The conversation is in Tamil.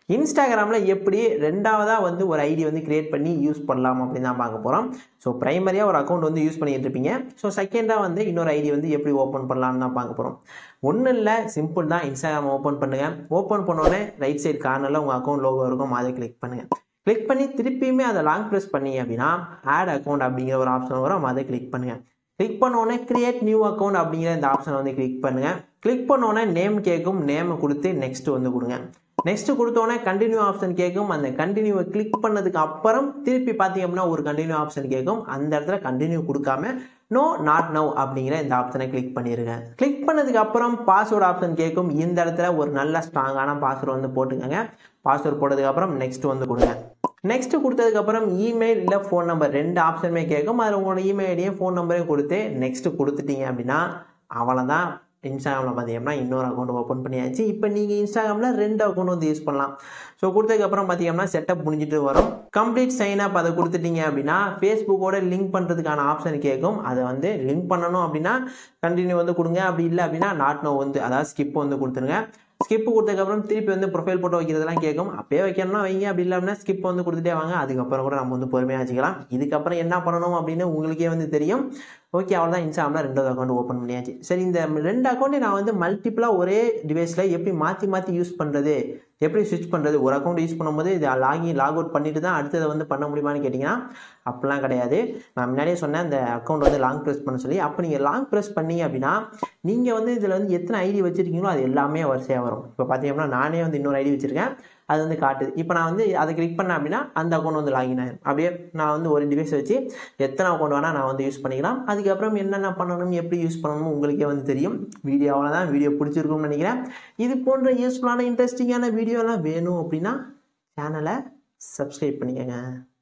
இன்ஸ்டாகிராமில் எப்படி ரெண்டாவதாக வந்து ஒரு ஐடி வந்து கிரியேட் பண்ணி யூஸ் பண்ணலாம் அப்படின்னு தான் பார்க்க போகிறோம் ஸோ ப்ரைமரியாக ஒரு அக்கௌண்ட் வந்து யூஸ் பண்ணிட்டு இருப்பீங்க ஸோ செகண்டாக வந்து இன்னொரு ஐடி வந்து எப்படி ஓப்பன் பண்ணலாம்னு தான் பார்க்க போகிறோம் ஒன்றும் இல்லை சிம்பிள் தான் இன்ஸ்டாகிராம் ஓப்பன் பண்ணுங்கள் ஓப்பன் பண்ணோடனே ரைட் சைடு கார்னரில் உங்கள் அக்கௌண்ட் லோகோ இருக்கும் அதை கிளிக் பண்ணுங்கள் கிளிக் பண்ணி திருப்பியுமே அதை லாங் ப்ரெஸ் பண்ணீங்க அப்படின்னா ஆட் அக்கௌண்ட் அப்படிங்கிற ஒரு ஆப்ஷன் வரும் அதை கிளிக் பண்ணுங்கள் கிளிக் பண்ணோடனே கிரியேட் நியூ அக்கௌண்ட் அப்படிங்கிற இந்த ஆப்ஷனை வந்து கிளிக் பண்ணுங்கள் கிளிக் பண்ணோடனே நேம் கேட்கும் நேமை கொடுத்து நெக்ஸ்ட் வந்து கொடுங்க நெக்ஸ்ட் கொடுத்தோடனே கண்டினியூ ஆப்ஷன் கேட்கும் அந்த கண்டினியூவை கிளிக் பண்ணதுக்கு அப்புறம் திருப்பி பார்த்தீங்க அப்படின்னா ஒரு கண்டினியூ ஆப்ஷன் கேட்கும் அந்த இடத்துல கண்டினியூ கொடுக்காம நோ நாட் நவ் அப்படிங்கிற இந்த ஆப்ஷனை கிளிக் பண்ணிடுங்க கிளிக் பண்ணதுக்கு அப்புறம் பாஸ்வேர்டு ஆப்ஷன் கேட்கும் இந்த இடத்துல ஒரு நல்ல ஸ்ட்ராங்கான பாஸ்வேர்டு வந்து போட்டுக்கோங்க பாஸ்வேர்டு போட்டதுக்கு அப்புறம் நெக்ஸ்ட் வந்து கொடுங்க நெக்ஸ்ட் கொடுத்ததுக்கப்புறம் இமெயில் இல்லை ஃபோன் நம்பர் ரெண்டு ஆப்ஷனுமே கேட்கும் அதில் உங்களோட இமெயில் ஐடியும் ஃபோன் நம்பரையும் கொடுத்து நெக்ஸ்ட் கொடுத்துட்டீங்க அப்படின்னா அவ்வளோதான் இன்ஸ்டாகிராமில் பார்த்தீங்கன்னா இன்னொரு அக்கௌண்ட் ஓப்பன் பண்ணியாச்சு இப்போ நீங்கள் இன்ஸ்டாகிராமில் ரெண்டு அக்கௌண்ட் வந்து யூஸ் பண்ணலாம் ஸோ கொடுத்ததுக்கப்புறம் பார்த்தீங்கன்னா செட்டப் முடிஞ்சிட்டு வரும் கம்ப்ளீட் சைன் அப் அதை கொடுத்துட்டீங்க அப்படின்னா ஃபேஸ்புக்கோட லிங்க் பண்ணுறதுக்கான ஆப்ஷன் கேட்கும் அதை வந்து லிங்க் பண்ணணும் அப்படின்னா கண்டினியூ வந்து கொடுங்க அப்படி இல்லை அப்படின்னா நாட் நோ வந்து அதாவது ஸ்கிப் வந்து கொடுத்துருங்க ஸ்கிப் கொடுத்ததுக்கப்புறம் திருப்பி வந்து ப்ரொஃபைல் போட்டோ வைக்கிறதெல்லாம் கேட்கும் அப்பயே வைக்கணும்னா வைங்க அப்படி இல்லாமல் ஸ்கிப் வந்து கொடுத்துட்டே வாங்க அதுக்கப்புறம் கூட நம்ம வந்து பொறுமையாக வச்சுக்கலாம் இதுக்கப்புறம் என்ன பண்ணணும் அப்படின்னு உங்களுக்கே வந்து தெரியும் ஓகே அவ்வளோதான் இன்ஸ்டாகிராமில் ரெண்டாவது அக்கௌண்ட் ஓப்பன் பண்ணியாச்சு சரி இந்த ரெண்டு அக்கௌண்ட்டை நான் வந்து மல்டிப்புளாக ஒரே டிவைஸில் எப்படி மாற்றி மாற்றி யூஸ் பண்ணுறது எப்படி ஸ்விட்ச் பண்ணுறது ஒரு அக்கௌண்ட் யூஸ் பண்ணும்போது இதை லாகின் லாக் அவுட் பண்ணிட்டு தான் அடுத்ததை வந்து பண்ண முடியுமான்னு கேட்டிங்கன்னா அப்படிலாம் கிடையாது நான் முன்னாடியே சொன்னேன் அந்த அக்கௌண்ட் வந்து லாங் ப்ரெஸ் பண்ண சொல்லி அப்போ நீங்கள் லாங் ப்ரெஸ் பண்ணீங்க அப்படின்னா நீங்கள் வந்து இதில் வந்து எத்தனை ஐடி வச்சுருக்கீங்களோ அது எல்லாமே வரிசையாக வரும் இப்போ பார்த்தீங்கன்னா நானே வந்து இன்னொரு ஐடி வச்சுருக்கேன் அது வந்து காட்டுது இப்போ நான் வந்து அதை கிளிக் பண்ணேன் அப்படின்னா அந்த அக்கௌண்ட் வந்து லாகின் ஆயிடும் அப்படியே நான் வந்து ஒரு டிவைஸ் வச்சு எத்தனை அக்கௌண்ட் வேணால் நான் வந்து யூஸ் பண்ணிக்கலாம் அதுக்கப்புறம் என்னென்ன பண்ணணும் எப்படி யூஸ் பண்ணணும் உங்களுக்கே வந்து தெரியும் வீடியோ அவ்வளோதான் வீடியோ பிடிச்சிருக்கும்னு நினைக்கிறேன் இது போன்ற யூஸ்ஃபுல்லான இன்ட்ரெஸ்டிங்கான வீடியோலாம் வேணும் அப்படின்னா சேனலை சப்ஸ்கிரைப் பண்ணிக்கோங்க